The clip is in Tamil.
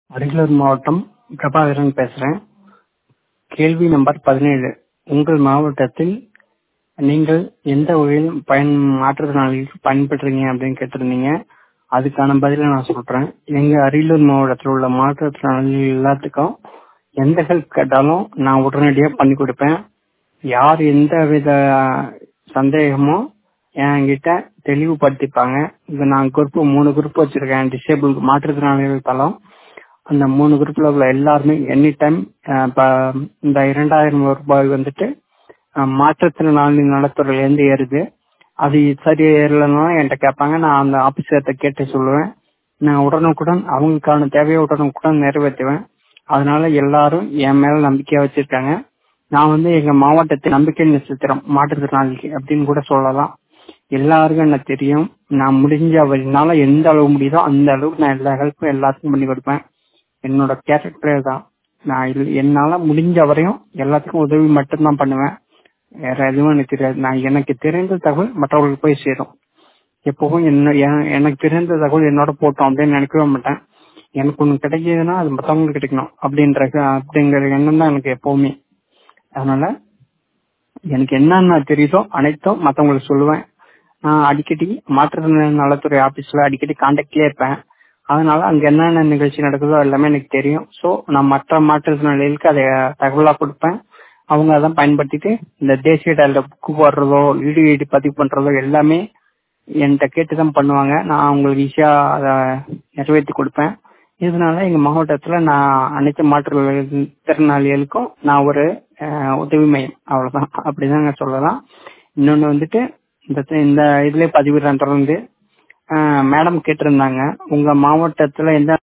அரியலூர் மாவட்டம் பிரபாகரன் பேசுறேன் கேள்வி நம்பர் பதினேழு உங்கள் மாவட்டத்தில் நீங்கள் எந்த வகையில் பயன் மாற்றுத்திறனாளிகளுக்கு பயன்படுறீங்க அப்படின்னு கேட்டிருந்தீங்க அதுக்கான பதிலை நான் சொல்றேன் எங்க அரியலூர் மாவட்டத்தில் உள்ள மாற்றுத்திறனாளிகள் எல்லாத்துக்கும் எந்த ஹெல்ப் கேட்டாலும் நான் உடனடியா பண்ணி கொடுப்பேன் யார் எந்த வித சந்தேகமோ என்கிட்ட தெளிவுபடுத்திப்பாங்க இங்க நான் குரூப் மூணு குரூப் வச்சிருக்கேன் டிசேபிள் மாற்றுத்திறனாளிகள் தளம் அந்த மூணு குரூப்ல உள்ள எல்லாருமே எனி டைம் இந்த இரண்டாயிரம் ரூபாய் வந்துட்டு அஹ், மாற்றுத்திறனாளி நலத்துறையில இருந்து ஏறுது அது சரி ஏறலன்னா என்கிட்ட கேட்பாங்க நான் அந்த ஆபீசர்கிட்ட கேட்டு சொல்லுவேன் நான் உடனுக்குடன் அவங்களுக்கான தேவையை உடனுக்குடன் நிறைவேற்றுவேன் அதனால எல்லாரும் என் மேல நம்பிக்கையா வச்சிருக்காங்க நான் வந்து எங்க மாவட்டத்தில் நம்பிக்கை நட்சத்திரம் மாற்றுத்திறனாளிக்கு அப்படின்னு கூட சொல்லலாம் எல்லாருக்கும் எனக்கு தெரியும் நான் முடிஞ்ச என்னால எந்த அளவு முடியுதோ அந்த அளவுக்கு நான் எல்லா ஹெல்ப்பும் எல்லாத்துக்கும் பண்ணி கொடுப்பேன் என்னோட கேரக்டரே தான் நான் இது- என்னால முடிஞ்ச வரையும் எல்லாத்துக்கும் உதவி மட்டும்தான் பண்ணுவேன் வேற எதுவும் எனக்கு தெரியாது நான் எனக்கு தெரிந்த தகவல் மற்றவர்களுக்கு போய் சேரும் எப்பவும் என்ன எ- எனக்கு தெரிந்த தகவல் என்னோட போட்டோம் அப்படின்னு நினைக்கவே மாட்டேன் எனக்கு ஒண்ணு கிடைக்குதுன்னா அது மற்றவங்களுக்கு கிடைக்கணும் அப்படின்ற அப்படிங்கிற எண்ணம் தான் எனக்கு எப்பவுமே அதனால எனக்கு என்னென்ன தெரியுதோ அனைத்தும் மத்தவங்களுக்கு சொல்லுவேன் நான் அடிக்கடி மாற்றுத்திறனாளி நலத்துறை ஆபீஸ்ல அடிக்கடி கான்டாக்ட்லயே இருப்பேன் அதனால அங்க என்னென்ன நிகழ்ச்சி நடக்குதோ எல்லாமே எனக்கு தெரியும் சோ நான் மற்ற மாற்றுத்திறனாளிகளுக்கு அதை தகவலா கொடுப்பேன் அவங்க அதான் பயன்படுத்திட்டு இந்த தேசிய டால புக்கு போடுறதோ வீடியோ எடிட் பதிவு பண்றதோ எல்லாமே என்கிட்ட கேட்டுதான் பண்ணுவாங்க நான் அவங்களுக்கு ஈஸியா அதை நிறைவேற்றி கொடுப்பேன் இதனால எங்க மாவட்டத்துல நான் அனைத்து மாற்றுத்திறனாளிகளுக்கும் நான் ஒரு அஹ், உதவி மையம் அவ்வளவுதான் அப்படிதாங்க சொல்லலாம் இன்னொன்னு வந்துட்டு இந்த இந்த இதுல பதிவிடுறேன் தொடர்ந்து மேடம் கேட்டிருந்தாங்க உங்க மாவட்டத்துல எந்த